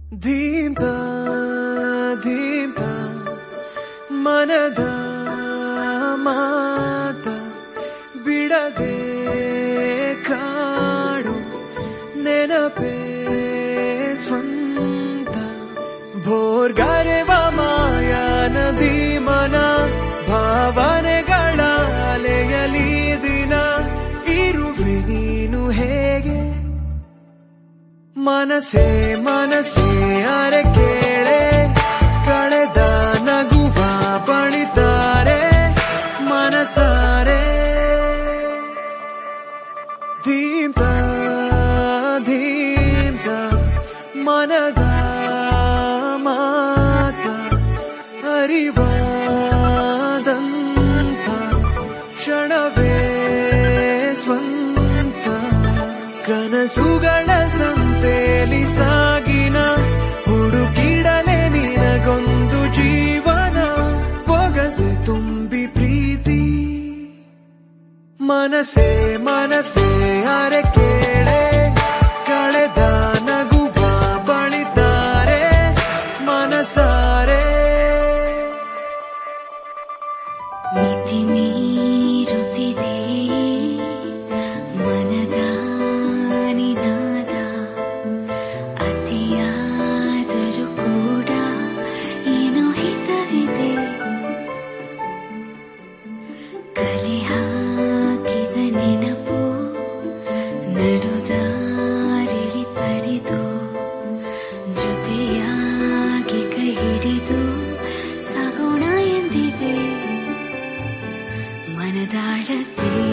ದೀಪ ದೀಪ ಮನದ ಮಾತ ಬಿಡದೆ ಕಾಡು ನೆನಪೇ ಸ್ವಂತ ಭೋರ್ಗರೆವ ಮಾಯ ನದಿ ಮನ ಭಾವನೆಗಳ ಅಲೆಯಲಿ ದಿನ ಇರುವೆ ನೀನು ಹೇಗೆ ಮನಸೇ ಮನಸೇ ಅರೆ ಕೇಳೆ ಕಳೆದ ನಗುವ ಬಳಿತಾರೆ ಮನಸಾರೆ ದೀಪ ದೀಪ ಮನದ ಮಾತ ಅರಿವಾದಂತ ಕ್ಷಣವೇ ಸ್ವಂತ ಕನಸುಗಳ ಸಂತೇಲಿ ಸಾಗಿನ ಹುಡುಕಿಡಲೆ ನಿನಗೊಂದು ಜೀವನ ಪೊಗಸೆ ತುಂಬಿ ಪ್ರೀತಿ ಮನಸೇ ಮನಸೇ ಅರೆ ಕೇಳೆ ಕಳೆದ ನಗುವ ಬಳಿತಾರೆ ಮನಸಾರೆ ಮಿತಿ ಮೀರುತ್ತಿದೆ ಮನದ ನಿನಾದ ಅತಿಯಾದರೂ ಕೂಡ ಏನೋ ಹಿತವಿದೆ ಕಲೆ ಹಾಕಿದ ನೆನಪು ನಡುದಾರಿಲಿ ತಡೆದು ಜೊತೆಯಾಗಿ ಕೈ ಹಿಡಿದು ಸಾಗೋಣ ಎಂದಿದೆ ಮನದಾಳತೆ